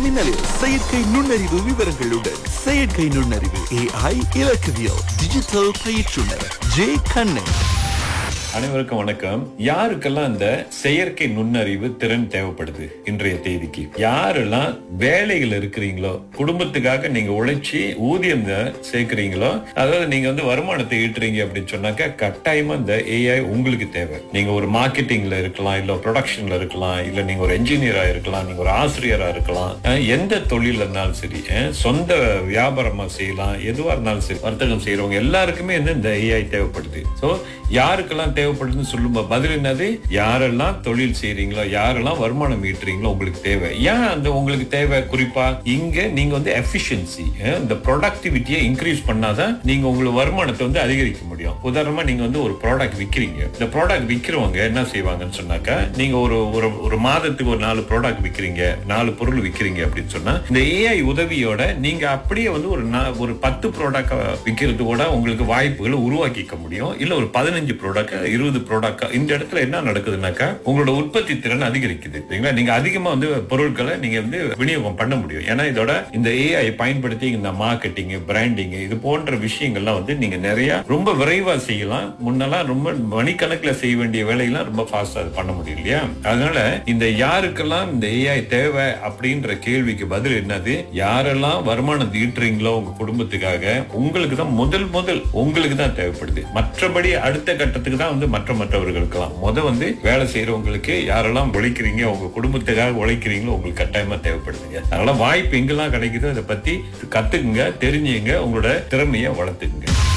மின்னலில் செயற்கை நுண்ணறிவு விவரங்களுடன் செயற்கை நுண்ணறிவு ஏஐ இலக்கவியல் டிஜிட்டல் பயிற்றுனர் ஜே கண்ணன் அனைவருக்கும் வணக்கம் யாருக்கெல்லாம் இந்த செயற்கை நுண்ணறிவு திறன் தேவைப்படுது இன்றைய தேதிக்கு யாரெல்லாம் வேலைகள் இருக்கிறீங்களோ குடும்பத்துக்காக நீங்க உழைச்சி ஊதியம் த- சேர்க்கிறீங்களோ அதாவது நீங்க வந்து வருமானத்தை ஈட்டுறீங்க அப்படின்னு சொன்னாக்க கட்டாயமா இந்த ஏஐ உங்களுக்கு தேவை நீங்க ஒரு மார்க்கெட்டிங்ல இருக்கலாம் இல்ல ப்ரொடக்ஷன்ல இருக்கலாம் இல்ல நீங்க ஒரு என்ஜினியரா இருக்கலாம் நீங்க ஒரு ஆசிரியரா இருக்கலாம் அஹ் எந்த தொழில் இருந்தாலும் சரி அஹ் சொந்த வியாபாரமா செய்யலாம் எதுவா இருந்தாலும் சரி வர்த்தகம் செய்யறவங்க எல்லாருக்குமே வந்து இந்த ஏஐ தேவைப்படுது சோ யாருக்கெல்லாம் தேவைப்படுதுன்னு சொல்லும்போது பதில் என்னது யாரெல்லாம் தொழில் செய்றீங்களோ யாரெல்லாம் வருமானம் ஈட்டுறீங்களோ உங்களுக்கு தேவை ஏன் அந்த உங்களுக்கு தேவை குறிப்பா இங்க நீங்க வந்து எஃபிஷியன்சி இந்த ப்ரொடக்டிவிட்டியை இன்க்ரீஸ் பண்ணாதான் நீங்க உங்களோட வருமானத்தை வந்து அதிகரிக்க முடியும் உதாரணமா நீங்க வந்து ஒரு ப்ராடக்ட் விக்கிறீங்க இந்த ப்ராடக்ட் விக்கிறவங்க என்ன செய்வாங்கன்னு சொன்னாக்கா நீங்க ஒரு ஒரு ஒரு மாதத்துக்கு ஒரு நாலு ப்ராடக்ட் விக்கிறீங்க நாலு பொருள் விக்கிறீங்க அப்படின்னு சொன்னா இந்த ஏஐ உதவியோட நீங்க அப்படியே வந்து ஒரு நா- ஒரு பத்து ப்ராடக்ட் விக்கிறது கூட உங்களுக்கு வாய்ப்புகளை உருவாக்கிக்க முடியும் இல்ல ஒரு பதினஞ்சு ப்ராடக்ட் இருபது ப்ராடக்ட் இந்த இடத்துல என்ன நடக்குதுன்னாக்கா உங்களோட உற்பத்தி திறன் அதிகரிக்குது சரிங்களா நீங்க அதிகமா வந்து பொருட்களை நீங்க வந்து விநியோகம் பண்ண முடியும் ஏன்னா இதோட இந்த ஏஐ பயன்படுத்தி இந்த மார்க்கெட்டிங் பிராண்டிங் இது போன்ற விஷயங்கள்லாம் வந்து நீங்க நிறைய ரொம்ப விரைவா செய்யலாம் முன்னெல்லாம் ரொம்ப மணிக்கணக்கில் செய்ய வேண்டிய வேலையெல்லாம் ரொம்ப ஃபாஸ்டா அது பண்ண முடியும் இல்லையா அதனால இந்த யாருக்கெல்லாம் இந்த ஏஐ தேவை அப்படின்ற கேள்விக்கு பதில் என்னது யாரெல்லாம் வருமானம் ஈட்டுறீங்களோ உங்க குடும்பத்துக்காக உங்களுக்கு தான் முதல் முதல் உங்களுக்கு தான் தேவைப்படுது மற்றபடி அடுத்த கட்டத்துக்கு தான் வந்து மற்ற மற்றவர்களுக்கெல்லாம் முத வந்து வேலை செய்யறவங்களுக்கு யாரெல்லாம் உழைக்கிறீங்க உங்க குடும்பத்துக்காக உழைக்கிறீங்களோ உங்களுக்கு கட்டாயமா தேவைப்படுதுங்க அதனால வாய்ப்பு எங்கெல்லாம் கிடைக்குதோ அதை பத்தி கத்துக்குங்க தெரிஞ்சுங்க உங்களோட திறமையை வளர்த்துக்குங்க